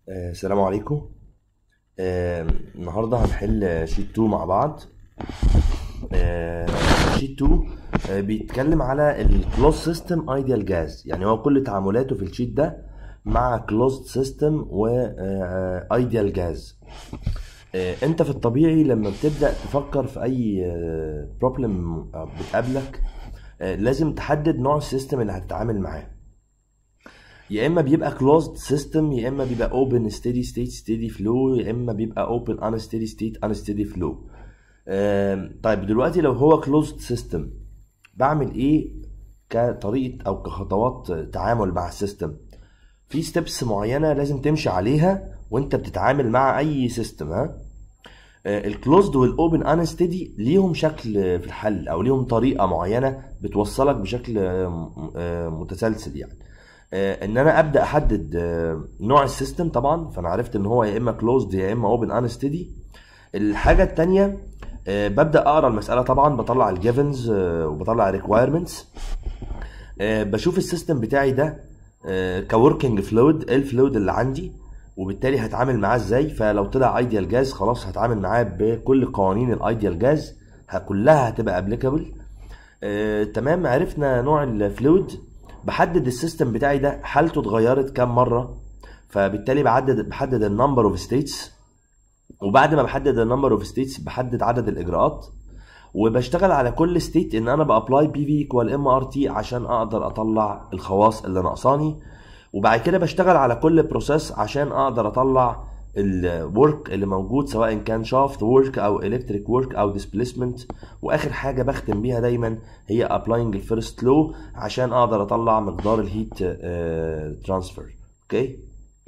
آه، السلام عليكم آه، النهارده هنحل شيت 2 مع بعض آه، شيت 2 آه، بيتكلم على الكلوز سيستم ايديال جاز يعني هو كل تعاملاته في الشيت ده مع كلوزد سيستم وايديال جاز انت في الطبيعي لما بتبدا تفكر في اي بروبلم بتقابلك آه، لازم تحدد نوع السيستم اللي هتتعامل معاه يا اما بيبقى closed سيستم يا اما بيبقى open steady state steady flow يا اما بيبقى open unsteady state unsteady flow آم، طيب دلوقتي لو هو closed سيستم بعمل ايه كطريقه او كخطوات تعامل مع السيستم في ستيبس معينه لازم تمشي عليها وانت بتتعامل مع اي سيستم ها الكلوزد والاوبن انستدي ليهم شكل في الحل او ليهم طريقه معينه بتوصلك بشكل آه، آه، متسلسل يعني آه، ان انا ابدا احدد آه، نوع السيستم طبعا فانا عرفت ان هو يا اما كلوزد يا اما اوبن انستدي الحاجه التانية آه، ببدا اقرا المساله طبعا بطلع الجيفنز وبطلع الريكوايرمنتس بشوف السيستم بتاعي ده كوركينج فلويد ايه الفلويد اللي عندي وبالتالي هتعامل معاه ازاي فلو طلع ايديال جاز خلاص هتعامل معاه بكل قوانين الايديال جاز ه- كلها هتبقى ابليكابل آه، تمام عرفنا نوع الفلويد بحدد السيستم بتاعي ده حالته اتغيرت كام مره فبالتالي بحدد بحدد النمبر اوف ستيتس وبعد ما بحدد النمبر اوف ستيتس بحدد عدد الاجراءات وبشتغل على كل ستيت ان انا بابلاي بي في ايكوال ام ار تي عشان اقدر اطلع الخواص اللي ناقصاني وبعد كده بشتغل على كل بروسيس عشان اقدر اطلع الورك اللي موجود سواء كان شافت ورك او الكتريك ورك او ديسبيسمنت واخر حاجه بختم بيها دايما هي ابلاينج الفيرست لو عشان اقدر اطلع مقدار الهيت ترانسفير اوكي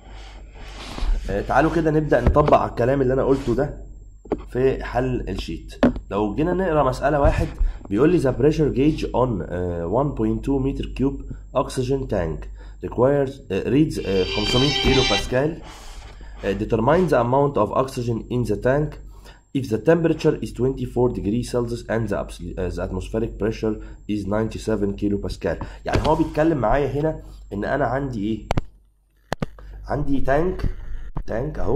آه، تعالوا كده نبدا نطبق على الكلام اللي انا قلته ده في حل الشيت لو جينا نقرا مساله واحد بيقول لي the pressure gauge on uh, 1.2 meter cube oxygen tank requires uh, reads uh, 500 كيلو باسكال uh, determine the amount of oxygen in the tank if the temperature is 24 degrees Celsius and the, abs- uh, the atmospheric pressure is 97 كيلو باسكال يعني هو بيتكلم معايا هنا ان انا عندي ايه عندي تانك تانك اهو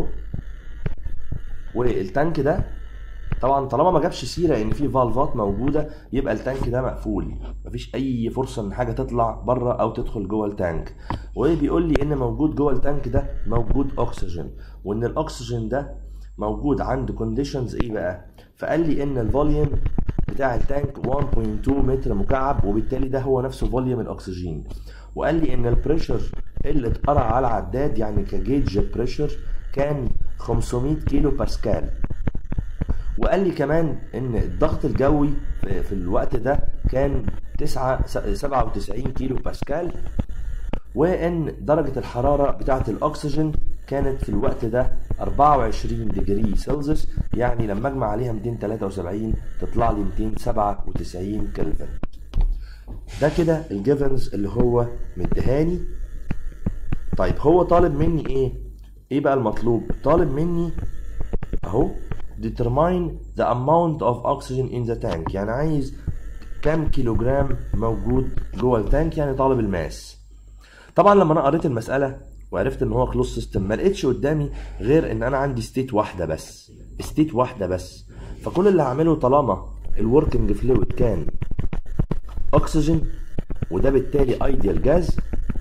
والتانك ده طبعا طالما ما جابش سيره ان في فالفات موجوده يبقى التانك ده مقفول مفيش اي فرصه ان حاجه تطلع بره او تدخل جوه التانك وبيقول لي ان موجود جوه التانك ده موجود اكسجين وان الاكسجين ده موجود عند كونديشنز ايه بقى فقال لي ان الفوليوم بتاع التانك 1.2 متر مكعب وبالتالي ده هو نفسه فوليوم الاكسجين وقال لي ان البريشر اللي اتقرا على العداد يعني كجيج بريشر كان 500 كيلو باسكال وقال لي كمان ان الضغط الجوي في في الوقت ده كان 9 97 كيلو باسكال وان درجة الحرارة بتاعة الاكسجين كانت في الوقت ده 24 ديجري سلسيوس يعني لما اجمع عليها 273 تطلع لي 297 كلفن ده كده الجيفنز اللي هو مديهاني طيب هو طالب مني ايه ايه بقى المطلوب طالب مني اهو determine the amount of oxygen in the tank يعني عايز كام كيلوجرام موجود جوه التانك يعني طالب الماس طبعا لما انا قريت المساله وعرفت ان هو كلوز سيستم ما لقيتش قدامي غير ان انا عندي ستيت واحده بس ستيت واحده بس فكل اللي هعمله طالما الوركينج فلويد كان اكسجين وده بالتالي ايديال جاز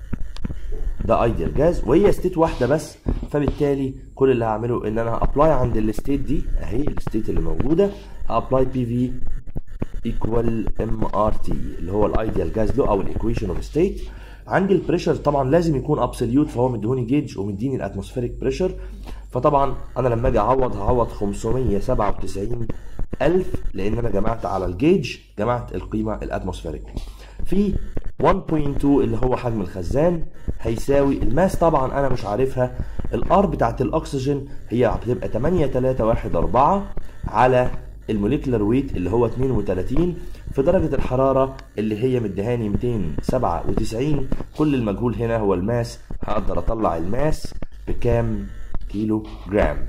ده ايديال جاز وهي ستيت واحده بس فبالتالي كل اللي هعمله ان انا ابلاي عند الستيت دي اهي الستيت اللي موجوده ابلاي بي في ايكوال ام ار تي اللي هو الايديال جاز لو او الايكويشن اوف ستيت عندي البريشر طبعا لازم يكون ابسوليوت فهو مديهوني جيج ومديني الاتموسفيريك بريشر فطبعا انا لما اجي اعوض هعوض 597 الف لان انا جمعت على الجيج جمعت القيمه الاتموسفيريك في 1.2 اللي هو حجم الخزان هيساوي الماس طبعا انا مش عارفها الار بتاعت الاكسجين هي هتبقى 8314 على الموليكولار ويت اللي هو 32 في درجة الحرارة اللي هي مديهاني 297 كل المجهول هنا هو الماس هقدر اطلع الماس بكام كيلو جرام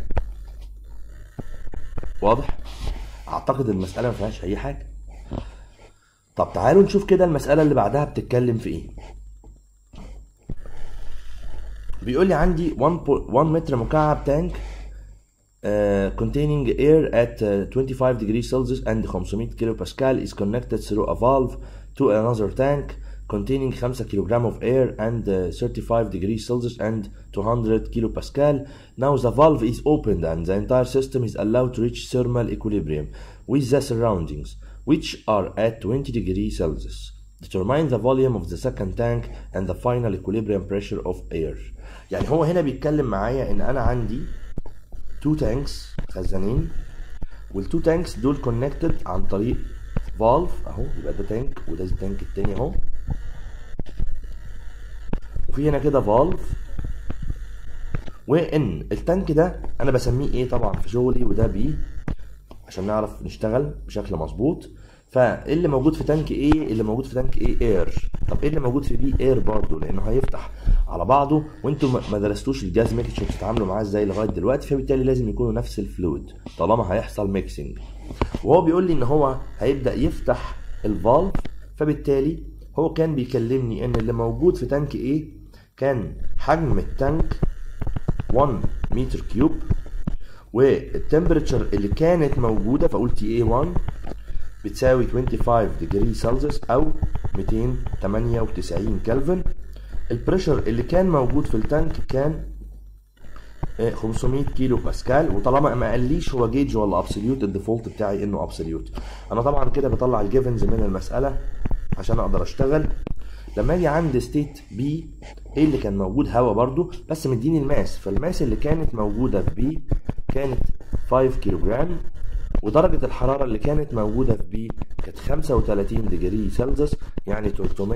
واضح؟ اعتقد المسألة ما فيهاش اي حاجة طب تعالوا نشوف كده المسألة اللي بعدها بتتكلم في ايه بيقول لي عندي 1 بو- 1 متر مكعب تانك uh, containing air at uh, 25 degrees Celsius and 500 kilopascal is connected through a valve to another tank containing 5 kilogram of air and uh, 35 degrees Celsius and 200 kilopascal. Now the valve is opened and the entire system is allowed to reach thermal equilibrium with the surroundings, which are at 20 degrees Celsius. Determine the volume of the second tank and the final equilibrium pressure of air. يعني هو هنا بيتكلم معايا ان انا عندي تو تانكس خزانين والتو تانكس دول كونكتد عن طريق فالف اهو يبقى ده تانك وده التانك التاني اهو وفي هنا كده فالف وان التانك ده انا بسميه ايه طبعا في شغلي وده بي عشان نعرف نشتغل بشكل مظبوط فاللي موجود في تانك ايه اللي موجود في تانك ايه اير طب ايه اللي موجود في بي اير برضه لانه هيفتح على بعضه وانتم ما- ما درستوش الجاز ميكس بتتعاملوا معاه ازاي لغايه دلوقتي فبالتالي لازم يكونوا نفس الفلويد طالما هيحصل ميكسنج وهو بيقول لي ان هو هيبدا يفتح الفالف فبالتالي هو كان بيكلمني ان اللي موجود في تانك ايه كان حجم التانك 1 متر كيوب والتمبريتشر اللي كانت موجوده فقلت تي اي 1 بتساوي 25 ديجري سلسيوس او 298 كلفن البريشر اللي كان موجود في التانك كان آه، 500 كيلو باسكال وطالما ما قاليش هو جيج ولا ابسوليوت الديفولت بتاعي انه ابسوليوت انا طبعا كده بطلع الجيفنز من المساله عشان اقدر اشتغل لما اجي عند ستيت بي ايه اللي كان موجود هوا برضو بس مديني الماس فالماس اللي كانت موجوده في بي كانت 5 كيلو جرام ودرجة الحرارة اللي كانت موجودة في بي كانت 35 ديجري سلسيوس يعني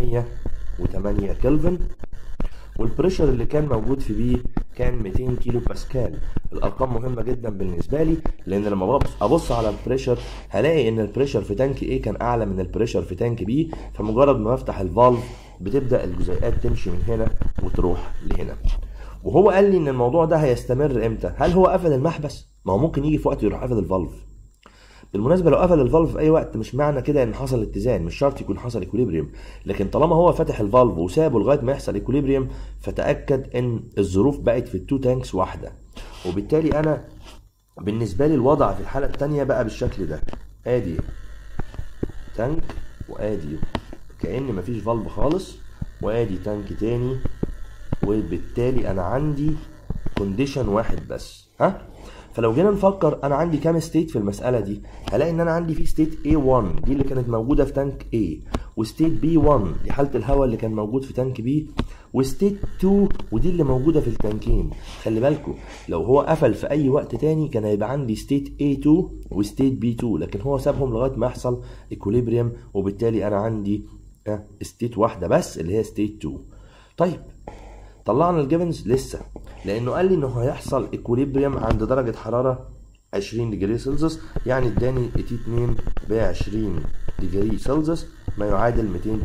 308 كلفن والبريشر اللي كان موجود في بي كان 200 كيلو باسكال الارقام مهمه جدا بالنسبه لي لان لما ببص- ابص على البريشر هلاقي ان البريشر في تانك ايه كان اعلى من البريشر في تانك بي فمجرد ما بفتح الفالف بتبدا الجزيئات تمشي من هنا وتروح لهنا وهو قال لي ان الموضوع ده هيستمر امتى هل هو قفل المحبس ما هو ممكن يجي في وقت يروح قافل الفالف بالمناسبه لو قفل الفالف في اي وقت مش معنى كده ان حصل اتزان مش شرط يكون حصل ايكوليبريم لكن طالما هو فتح الفالف وسابه لغايه ما يحصل ايكوليبريم فتاكد ان الظروف بقت في التو تانكس واحده وبالتالي انا بالنسبه لي الوضع في الحاله الثانيه بقى بالشكل ده ادي تانك وادي كأن مفيش فالف خالص وادي تانك تاني وبالتالي انا عندي كونديشن واحد بس ها فلو جينا نفكر انا عندي كام ستيت في المساله دي هلاقي ان انا عندي في ستيت A1 دي اللي كانت موجوده في تانك A وستيت B1 دي حاله الهواء اللي كان موجود في تانك B وستيت 2 ودي اللي موجوده في التانكين خلي بالكم لو هو قفل في اي وقت تاني كان هيبقى عندي ستيت A2 وستيت B2 لكن هو سابهم لغايه ما يحصل ايكوليبريم وبالتالي انا عندي ستيت واحده بس اللي هي ستيت 2 طيب طلعنا الجيفنز لسه لانه قال لي انه هيحصل ايكوليبريم عند درجه حراره 20 ديجري سلسيوس يعني اداني تي 2 ب 20 ديجري سلسيوس ما يعادل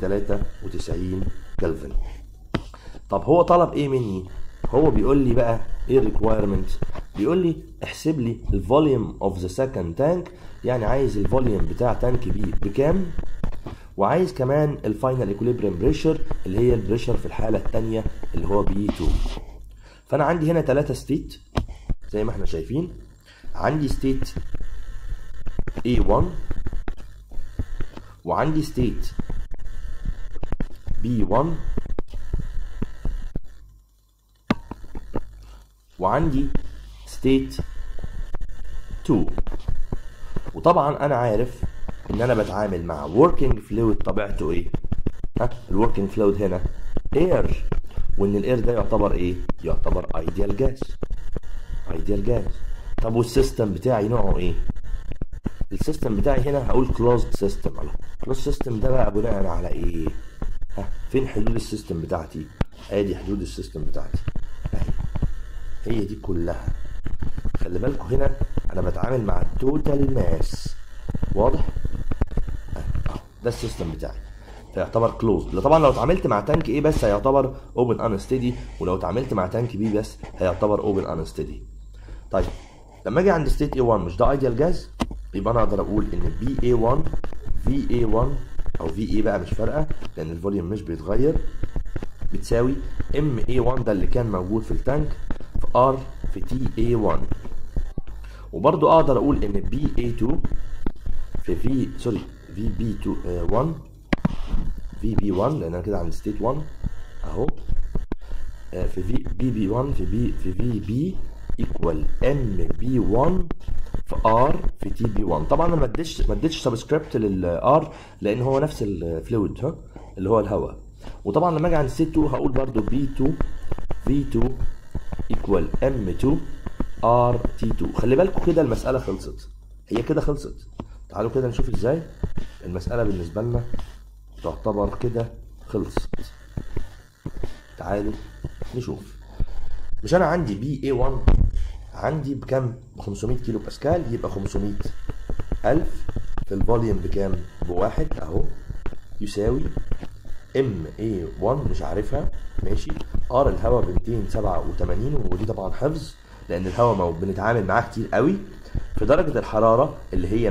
293 كلفن طب هو طلب ايه مني هو بيقول لي بقى ايه الريكوايرمنت بيقول لي احسب لي الفوليوم اوف ذا سكند تانك يعني عايز الفوليوم بتاع تانك بي بكام وعايز كمان الفاينل ايكوليبريم بريشر اللي هي البريشر في الحاله الثانيه اللي هو بي 2 فانا عندي هنا ثلاثة ستيت زي ما احنا شايفين عندي ستيت A1 وعندي ستيت B1 وعندي ستيت 2 وطبعا انا عارف ان انا بتعامل مع working fluid طبيعته ايه ها الوركينج فلويد هنا اير وان الاير ده يعتبر ايه يعتبر ايديال جاز ايديال جاز طب والسيستم بتاعي نوعه ايه السيستم بتاعي هنا هقول كلوزد سيستم كلوزد سيستم ده بقى بناء على ايه ها فين حدود السيستم بتاعتي ادي حدود السيستم بتاعتي اهي هي دي كلها خلي بالكم هنا انا بتعامل مع التوتال ماس واضح أهو، ده السيستم بتاعي فيعتبر كلوزد طبعا لو اتعاملت مع تانك ايه بس هيعتبر اوبن انستدي ولو اتعاملت مع تانك بي بس هيعتبر اوبن انستدي طيب لما اجي عند ستيت A1 مش ده ايديال جاز يبقى انا اقدر اقول ان بي A1 في A1 او في اي بقى مش فارقه لان الفوليوم مش بيتغير بتساوي ام اي 1 ده اللي كان موجود في التانك في ار في تي اي 1 وبرضو اقدر اقول ان بي اي 2 في في سوري في بي 2 1 في بي 1 لان انا كده عند ستيت 1 اهو آه، في في بي بي 1 في بي في في بي ايكوال ام بي 1 في ار في تي بي 1 طبعا انا ما اديتش ما اديتش سبسكريبت للار لان هو نفس الفلويد ها اللي هو الهواء وطبعا لما اجي عند ستيت 2 هقول برضو بي 2 في 2 ايكوال ام 2 ار تي 2 خلي بالكم كده المساله خلصت هي كده خلصت تعالوا كده نشوف ازاي المساله بالنسبه لنا تعتبر كده خلصت تعالوا نشوف مش انا عندي بي اي 1 عندي بكام ب 500 كيلو باسكال يبقى 500 الف في الفوليوم بكام بواحد اهو يساوي ام اي 1 مش عارفها ماشي ار الهواء ب 287 ودي طبعا حفظ لان الهواء ما بنتعامل معاه كتير قوي في درجة الحرارة اللي هي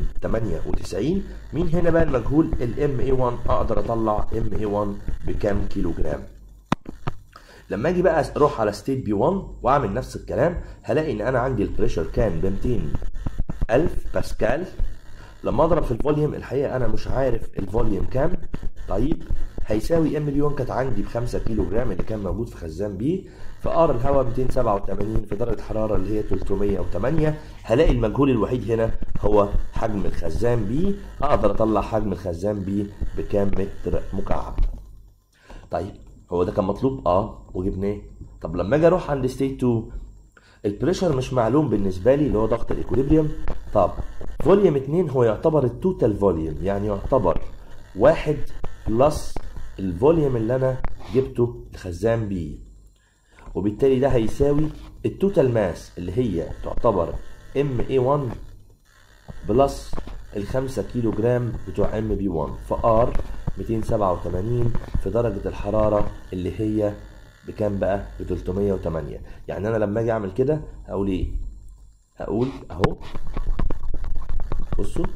298 مين هنا بقى المجهول الام اي 1 اقدر اطلع ام اي 1 بكام كيلو جرام لما اجي بقى اروح على ستيت بي 1 واعمل نفس الكلام هلاقي ان انا عندي البريشر كان ب 200 الف باسكال لما اضرب في الفوليوم الحقيقه انا مش عارف الفوليوم كام طيب هيساوي ام مليون كانت عندي ب 5 كيلو جرام اللي كان موجود في خزان بي فار الهواء 287 في درجه حراره اللي هي 308 هلاقي المجهول الوحيد هنا هو حجم الخزان بي اقدر اطلع حجم الخزان بي بكام متر مكعب طيب هو ده كان مطلوب اه وجبناه طب لما اجي اروح عند ستيت 2 البريشر مش معلوم بالنسبه لي اللي هو ضغط الايكوليبريم طب فوليوم 2 هو يعتبر التوتال فوليوم يعني يعتبر واحد بلس الفوليوم اللي انا جبته الخزان بيه وبالتالي ده هيساوي التوتال ماس اللي هي تعتبر ام اي 1 بلس ال 5 كيلو جرام بتوع ام بي 1 فار 287 في درجة الحرارة اللي هي بكام بقى؟ ب 308 يعني أنا لما أجي أعمل كده هقول إيه؟ هقول أهو بصوا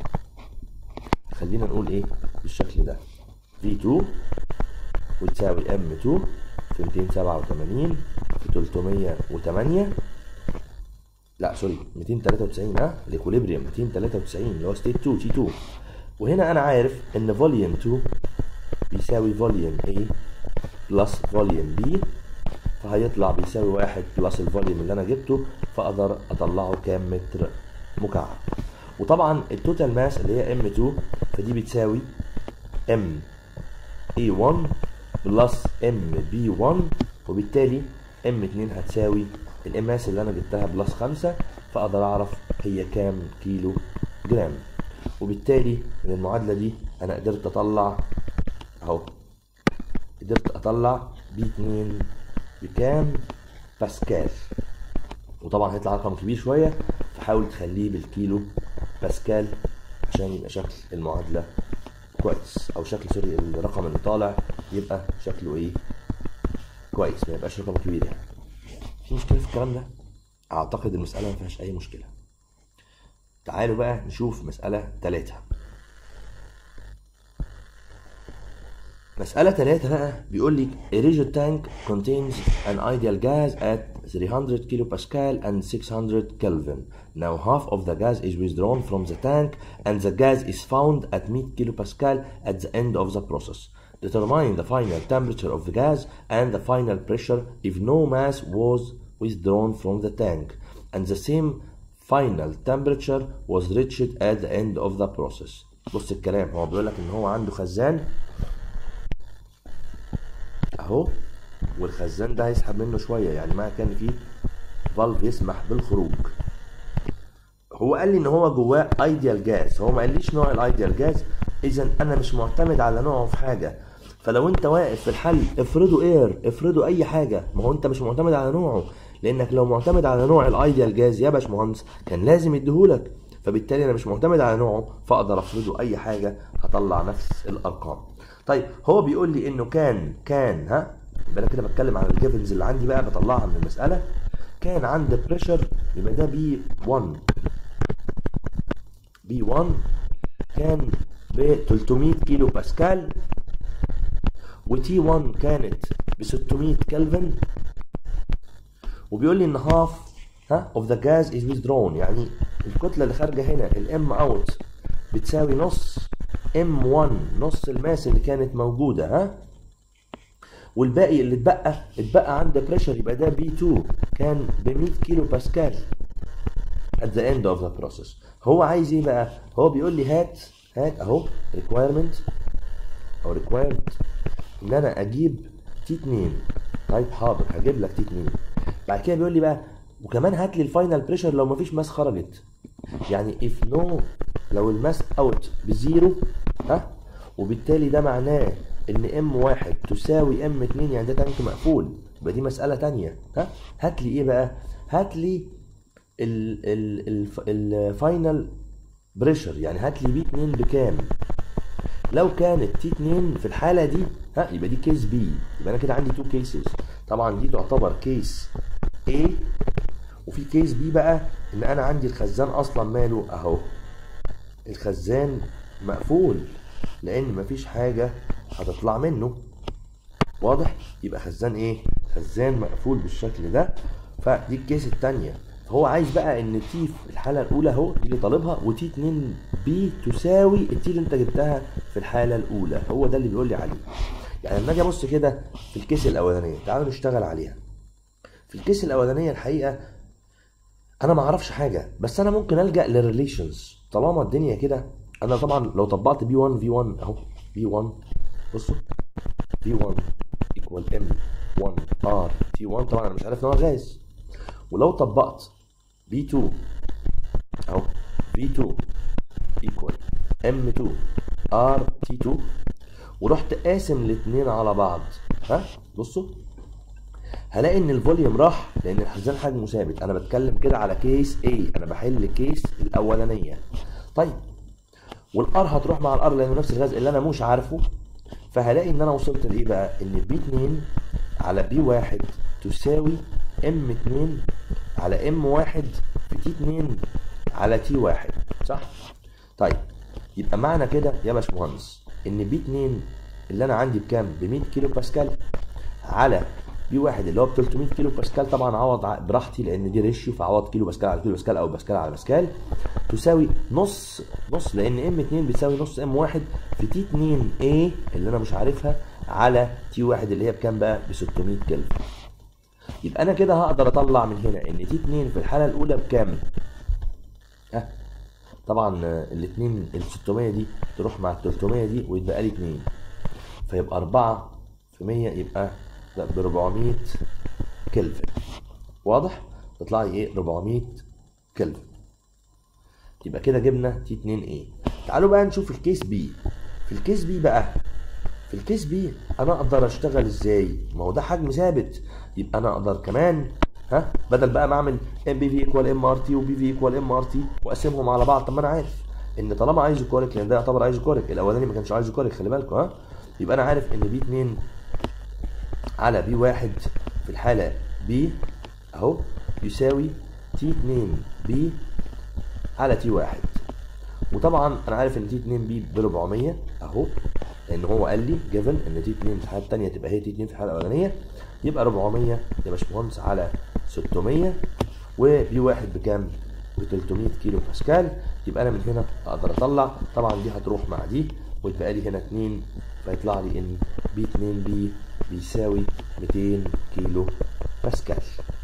خلينا نقول إيه بالشكل ده V2 وتساوي M2 في 287 في 308 لا سوري 293 ها الايكوليبريم 293 اللي هو ستيت 2 تي 2 وهنا انا عارف ان فوليوم 2 بيساوي فوليوم A بلس فوليوم B فهيطلع بيساوي واحد بلس الفوليوم اللي انا جبته فاقدر اطلعه كام متر مكعب وطبعا التوتال ماس اللي هي M2 فدي بتساوي M A1 بلس M B1 وبالتالي M2 هتساوي الاماس اللي انا جبتها بلس خمسة فاقدر اعرف هي كام كيلو جرام وبالتالي من المعادلة دي انا قدرت اطلع اهو قدرت اطلع بي 2 بكام باسكال وطبعا هيطلع رقم كبير شوية فحاول تخليه بالكيلو باسكال عشان يبقى شكل المعادلة كويس او شكل سوري الرقم اللي طالع يبقى شكله ايه كويس ما يبقاش رقم كبير يعني في مشكلة في الكلام ده اعتقد المسألة ما فيهاش اي مشكلة تعالوا بقى نشوف مسألة تلاتة مسألة تلاتة بقى بيقول لي a rigid tank contains an ideal gas at 300 kilopascal and 600 Kelvin. Now half of the gas is withdrawn from the tank and the gas is found at 100 kilopascal at the end of the process. Determine the final temperature of the gas and the final pressure if no mass was withdrawn from the tank and the same final temperature was reached at the end of the process. بص الكلام هو بيقول لك ان هو عنده خزان اهو والخزان ده هيسحب منه شويه يعني معنى كان فيه فالف يسمح بالخروج هو قال لي ان هو جواه ايديال جاز هو ما قاليش نوع الايديال جاز اذا انا مش معتمد على نوعه في حاجه فلو انت واقف في الحل افرضوا اير افرضوا اي حاجه ما هو انت مش معتمد على نوعه لانك لو معتمد على نوع الايديال جاز يا باشمهندس كان لازم يديهولك فبالتالي انا مش معتمد على نوعه فاقدر افرضه اي حاجه هطلع نفس الارقام طيب هو بيقول لي انه كان كان ها يبقى انا كده بتكلم عن الجيفنز اللي عندي بقى بطلعها من المساله كان عند بريشر يبقى ده بي 1 بي 1 كان ب 300 كيلو باسكال وتي 1 كانت ب 600 كلفن وبيقول لي ان هاف ها اوف ذا جاز از withdrawn يعني الكتله اللي خارجه هنا الام اوت بتساوي نص ام 1 نص الماس اللي كانت موجوده ها والباقي اللي اتبقى اتبقى عند بريشر يبقى ده بي 2 كان ب 100 كيلو باسكال at the end of the process هو عايز ايه بقى هو بيقول لي هات هات اهو requirement او requirement ان انا اجيب تي 2 طيب حاضر هجيب لك تي 2 بعد كده بيقول لي بقى وكمان هات لي الفاينل بريشر لو مفيش ماس خرجت يعني if no لو الماس اوت بزيرو ها وبالتالي ده معناه ان ام واحد تساوي ام 2 يعني ده تانك مقفول يبقى دي مسألة تانية ها هات لي ايه بقى هات لي الفاينل بريشر يعني هات لي بي 2 بكام لو كانت تي 2 في الحالة دي ها يبقى دي كيس بي يبقى انا كده عندي تو كيسز طبعا دي تعتبر كيس A وفي كيس بي بقى ان انا عندي الخزان اصلا ماله اهو الخزان مقفول لان مفيش حاجة هتطلع منه واضح يبقى خزان ايه خزان مقفول بالشكل ده فدي الكيس التانية هو عايز بقى ان تي في الحالة الاولى اهو دي اللي طالبها وتي 2 بي تساوي التي اللي انت جبتها في الحالة الاولى هو ده اللي بيقول لي عليه يعني لما اجي ابص كده في الكيس الاولانية تعالوا نشتغل عليها في الكيس الاولانية الحقيقة انا ما اعرفش حاجة بس انا ممكن الجا للريليشنز طالما الدنيا كده انا طبعا لو طبقت بي 1 في 1 اهو بي 1 بصوا بي 1 ايكوال ام 1 ار تي 1 طبعا انا مش عارف ان هو غاز ولو طبقت بي 2 اهو بي 2 ايكوال ام 2 ار تي 2 ورحت قاسم الاثنين على بعض ها بصوا هلاقي ان الفوليوم راح لان الخزان حجمه ثابت انا بتكلم كده على كيس A انا بحل كيس الاولانيه طيب والار هتروح مع الار لانه نفس الغاز اللي انا مش عارفه فهلاقي ان انا وصلت لايه بقى ان بي 2 على بي 1 تساوي ام 2 على ام 1 في تي 2 على تي 1 صح طيب يبقى معنى كده يا باشمهندس ان بي 2 اللي انا عندي بكام ب 100 كيلو باسكال على بي واحد اللي هو ب 300 كيلو باسكال طبعا عوض ع- براحتي لان دي ريشيو فعوض كيلو باسكال على كيلو باسكال او باسكال على باسكال تساوي نص نص لان ام 2 بتساوي نص ام 1 في تي 2 اي اللي انا مش عارفها على تي 1 اللي هي بكام بقى ب 600 كلفن يبقى انا كده هقدر اطلع من هنا ان تي 2 في الحاله الاولى بكام ها طبعا الاثنين ال 600 دي تروح مع ال 300 دي ويتبقى لي 2 فيبقى 4 في 100 يبقى ب 400 كلفن واضح تطلع لي ايه 400 كلفن يبقى كده جبنا تي 2 ايه تعالوا بقى نشوف الكيس بي في الكيس بي بقى في الكيس بي انا اقدر اشتغل ازاي ما هو ده حجم ثابت يبقى انا اقدر كمان ها بدل بقى ما اعمل ام بي في ايكوال ام ار تي وبي في ايكوال ام ار تي واقسمهم على بعض طب ما انا عارف ان طالما ايزوكوريك لان ده يعتبر ايزوكوريك الاولاني ما كانش ايزوكوريك خلي بالكم ها يبقى انا عارف ان بي 2 على بي 1 في الحاله بي اهو يساوي تي 2 بي على تي 1 وطبعا انا عارف ان تي 2 بي ب 400 اهو لان هو قال لي جيفن ان تي 2 في الحاله الثانيه تبقى هي تي 2 في الحاله الاولانيه يبقى 400 يا باشمهندس على 600 وبي 1 بكام؟ ب 300 كيلو باسكال يبقى انا من هنا اقدر اطلع طبعا دي هتروح مع دي ويتبقى لي هنا 2 فيطلع لي ان بي 2 بي بيساوي 200 كيلو باسكال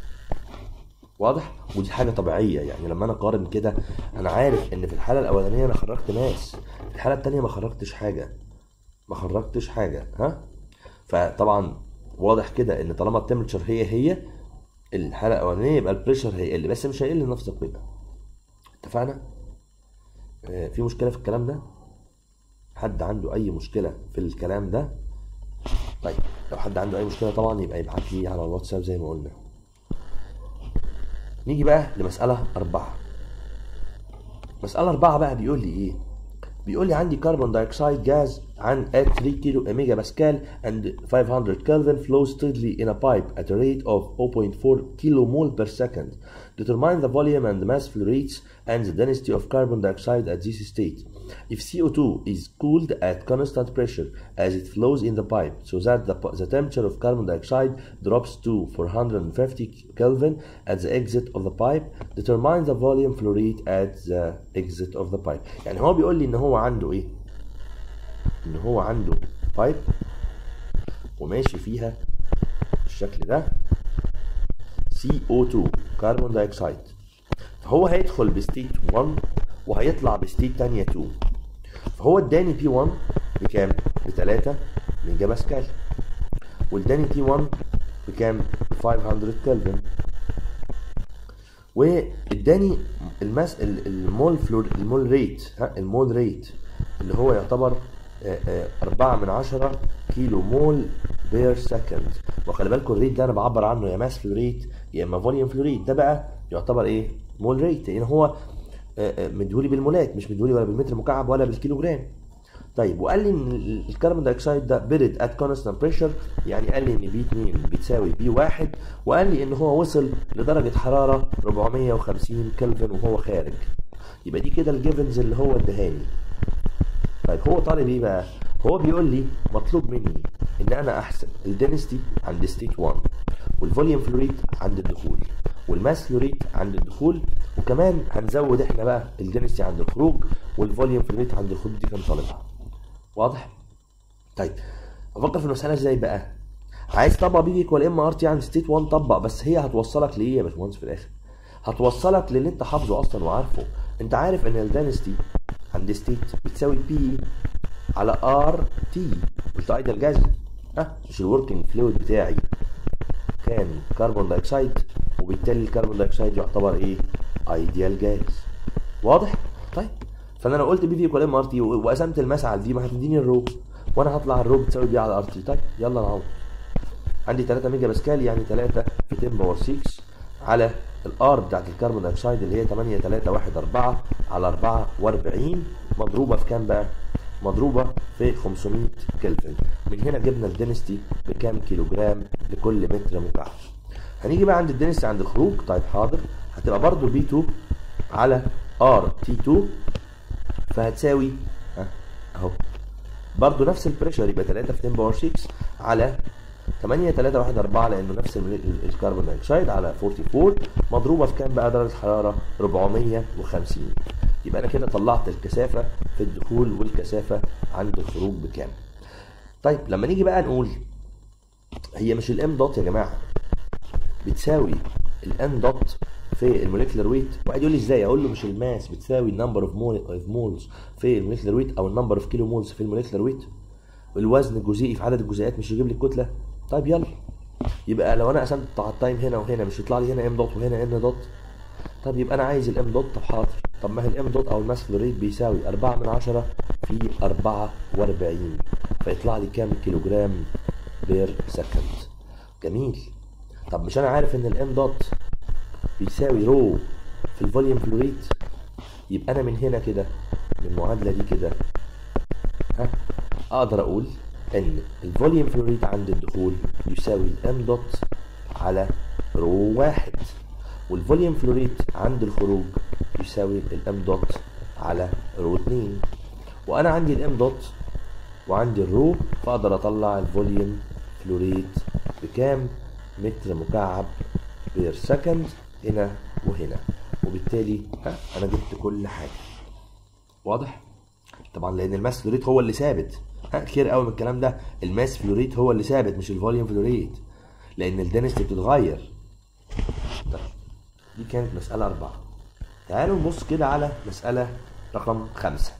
واضح ودي حاجه طبيعيه يعني لما انا اقارن كده انا عارف ان في الحاله الاولانيه انا خرجت ناس في الحاله الثانيه ما خرجتش حاجه ما خرجتش حاجه ها فطبعا واضح كده ان طالما التمبرتشر هي هي الحاله الاولانيه يبقى البريشر هيقل بس مش هيقل لنفس القيمه اتفقنا آه، في مشكله في الكلام ده حد عنده اي مشكله في الكلام ده طيب لو حد عنده اي مشكله طبعا يبقى يبعت لي على الواتساب زي ما قلنا نيجي بقى لمسألة أربعة مسألة أربعة بقى بيقول لي إيه؟ بيقول لي عندي كربون دايوكسيد جاز عن at 3 كيلو ميجا باسكال and 500 Kelvin flows steadily in a pipe at a rate of 0.4 kilomole per second. determine the volume and mass flow rates and the density of carbon dioxide at this state. If CO2 is cooled at constant pressure as it flows in the pipe so that the, the temperature of carbon dioxide drops to 450 Kelvin at the exit of the pipe, determine the volume flow rate at the exit of the pipe. يعني هو بيقول لي ان هو عنده ايه؟ ان هو عنده بايب وماشي فيها بالشكل ده CO2 كربون دايوكسيد فهو هيدخل بستيت 1 وهيطلع بستيت تانية 2 فهو اداني بي 1 بكام؟ ب 3 ميجا باسكال واداني تي 1 بكام؟ ب 500 كلفن واداني المس المول فلور المول ريت ها المول ريت اللي هو يعتبر 4 من 10 كيلو مول بير سكند وخلي بالكم الريت ده انا بعبر عنه يا ماس فلو ريت يا اما فوليوم فلو ريت ده بقى يعتبر ايه مول ريت لان هو مديهولي بالمولات مش مديهولي ولا بالمتر مكعب ولا بالكيلو جرام طيب وقال لي ان الكربون دايوكسيد ده بيرد ات كونستانت بريشر يعني قال لي ان بي 2 بتساوي بي 1 وقال لي ان هو وصل لدرجه حراره 450 كلفن وهو خارج يبقى دي كده الجيفنز اللي هو ادهاني طيب هو طالب ايه بقى؟ هو بيقول لي مطلوب مني ان انا احسب الدنستي عند ستيت 1 والفوليوم فلوريت عند الدخول والماس فلوريت عند الدخول وكمان هنزود احنا بقى الدنستي عند الخروج والفوليوم فلوريت عند الخروج دي كان طالبها واضح؟ طيب افكر في المساله ازاي بقى؟ عايز تطبق بي ايكوال ام ار تي عند ستيت 1 طبق بس هي هتوصلك لايه يا باشمهندس في الاخر؟ هتوصلك للي انت حافظه اصلا وعارفه انت عارف ان الدنستي عند ستيت بتساوي بي على ار تي قلت ايدل جاز ها مش الوركينج فلويد بتاعي كان كربون دايوكسيد وبالتالي الكربون دايوكسيد يعتبر ايه ايديال جاز واضح طيب فانا لو قلت بي في ايكوال ام ار تي وقسمت الماس على دي ما هتديني الرو وانا هطلع الرو بتساوي بي على ار تي طيب يلا نعوض عندي 3 ميجا باسكال يعني 3 في 10 باور 6 على الار بتاعت الكربون دايوكسيد اللي هي 8 3 1 4 على 44 مضروبه في كام بقى؟ مضروبه في 500 كلفن من هنا جبنا الدنستي بكام كيلو جرام لكل متر مكعب هنيجي بقى عند الدنستي عند الخروج طيب حاضر هتبقى برضو بي 2 على ار تي 2 فهتساوي اهو برضو نفس البريشر يبقى 3 في 10 باور 6 على 8 3 1 4 لانه نفس الكربون دايوكسيد على 44 مضروبه في كام بقى درجه حراره 450 يبقى انا كده طلعت الكثافه في الدخول والكثافه عند الخروج بكام طيب لما نيجي بقى نقول هي مش الام دوت يا جماعه بتساوي الام دوت في الموليكولار ويت واحد يقول لي ازاي اقول له مش الماس بتساوي النمبر اوف مولز في الموليكولار ويت او النمبر اوف كيلو مولز في الموليكولار ويت الوزن الجزيئي في عدد الجزيئات مش يجيب لي الكتله طيب يلا يبقى لو انا قسمت على التايم هنا وهنا مش يطلع لي هنا ام دوت وهنا ان دوت طب يبقى انا عايز الام دوت طب حاضر طب ما هي الام دوت او الماس فلو ريت بيساوي 4 من 10 في 44 فيطلع لي كام كيلو جرام بير سكند جميل طب مش انا عارف ان الام دوت بيساوي رو في الفوليوم فلو ريت يبقى انا من هنا كده من المعادله دي كده ها اقدر اقول ان الفوليوم فلو ريت عند الدخول يساوي الام دوت على رو واحد والفوليوم فلو ريت عند الخروج يساوي الام دوت على رو 2 وانا عندي الام دوت وعندي الرو فاقدر اطلع الفوليوم فلو ريت بكام متر مكعب بير سكند هنا وهنا وبالتالي ها انا جبت كل حاجه واضح طبعا لان الماس فلو ريت هو اللي ثابت ها كتير قوي من الكلام ده الماس فلو ريت هو اللي ثابت مش الفوليوم فلو ريت لان الدنستي بتتغير طيب دي كانت مسألة أربعة تعالوا نبص كده على مسألة رقم خمسة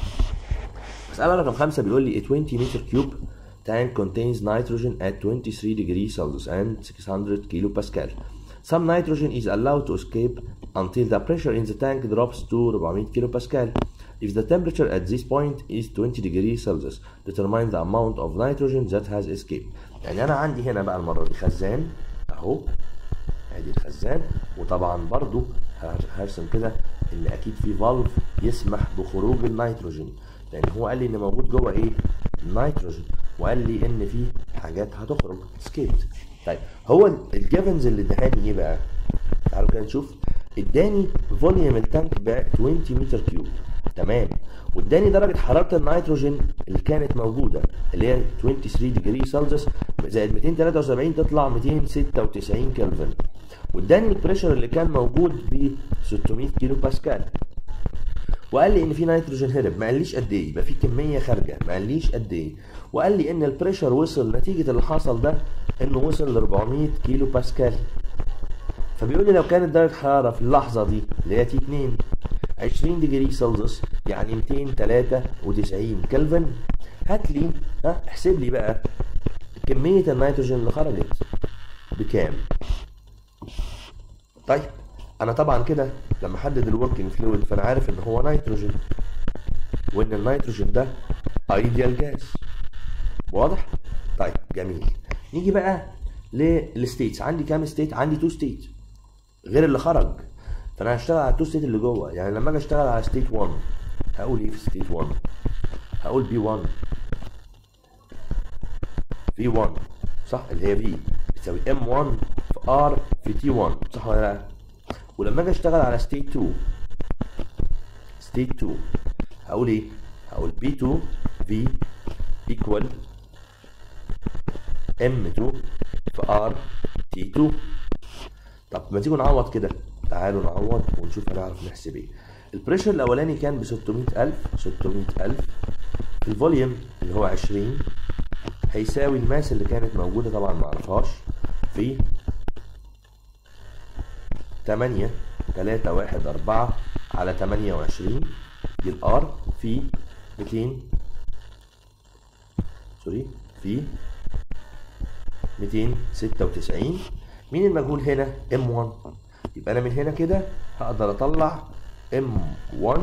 مسألة رقم خمسة بيقول لي 20 متر كيوب tank contains nitrogen at 23 degrees Celsius and 600 kilo Pascal. Some nitrogen is allowed to escape until the pressure in the tank drops to 400 kilo Pascal. If the temperature at this point is 20 degrees Celsius, determine the amount of nitrogen that has escaped. يعني أنا عندي هنا بقى المرة دي خزان أهو ادي الخزان وطبعا برضو هرسم كده ان اكيد في فالف يسمح بخروج النيتروجين لان هو قال لي ان موجود جوه ايه النيتروجين وقال لي ان في حاجات هتخرج سكيبت طيب هو الجيفنز اللي ادهاني ايه بقى تعالوا كده نشوف اداني فوليوم التانك ب 20 متر كيوب تمام واداني درجه حراره النيتروجين اللي كانت موجوده اللي هي 23 ديجري سلسيوس زائد 273 تطلع 296 كلفن واداني البريشر اللي كان موجود ب 600 كيلو باسكال وقال لي ان في نيتروجين هرب ما قاليش قد ايه يبقى في كميه خارجه ما قاليش قد ايه وقال لي ان البريشر وصل نتيجه اللي حصل ده انه وصل ل 400 كيلو باسكال فبيقول لي لو كانت درجه حراره في اللحظه دي اللي هي تي 2 20 ديجري سلسيوس يعني 293 كلفن هات لي ها احسب لي بقى كميه النيتروجين اللي خرجت بكام طيب انا طبعا كده لما احدد الوركينج فلويد فانا عارف ان هو نيتروجين وان النيتروجين ده ايديال جاز واضح طيب جميل نيجي بقى للستيتس عندي كام ستيت عندي تو ستيت غير اللي خرج فانا هشتغل على التو ستيت اللي جوه يعني لما اجي اشتغل على ستيت 1 هقول ايه في ستيت 1 هقول بي 1 في 1 صح اللي هي في بتساوي ام 1 في ار في تي 1 صح ولا لا ولما اجي اشتغل على ستيت 2 ستيت 2 هقول ايه هقول بي 2 في ايكوال ام 2 في ار تي 2 طب ما تيجوا نعوض كده تعالوا نعوض ونشوف هنعرف نحسب ايه البريشر الاولاني كان ب 600000 600000 في الفوليوم اللي هو 20 هيساوي الماس اللي كانت موجوده طبعا ما اعرفهاش في 8 3 1 4 على 28 دي الار في 200 سوري في 296 مين المجهول هنا M1 يبقى انا من هنا كده هقدر اطلع M1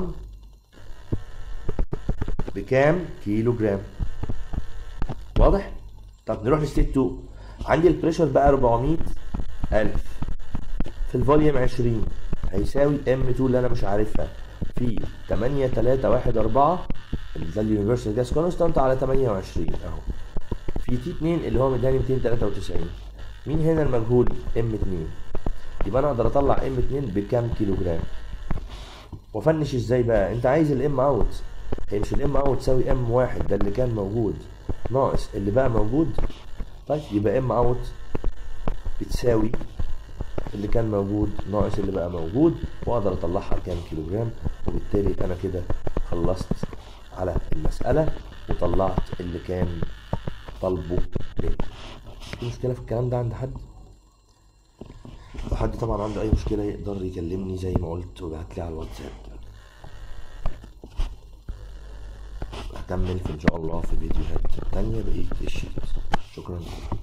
بكام كيلو جرام واضح طب نروح لستيت 2 عندي البريشر بقى 400 ألف في الفوليوم 20 هيساوي M2 اللي انا مش عارفها في 8 3 1 4 ده اليونيفرسال جاس كونستانت على 28 اهو في تي 2 اللي هو مداني 293 مين هنا المجهول ام 2 يبقى انا اقدر اطلع ام 2 بكام كيلو جرام وافنش ازاي بقى انت عايز الام اوت هي مش الام اوت تساوي ام واحد ده اللي كان موجود ناقص اللي بقى موجود طيب يبقى ام اوت بتساوي اللي كان موجود ناقص اللي بقى موجود واقدر اطلعها بكام كيلو جرام وبالتالي انا كده خلصت على المسألة وطلعت اللي كان طالبه مني في مشكلة في الكلام ده عند حد؟ لو حد طبعا عنده أي مشكلة يقدر يكلمني زي ما قلت ويبعت لي على الواتساب هكمل في إن شاء الله في فيديوهات تانية بقية الشيت شكرا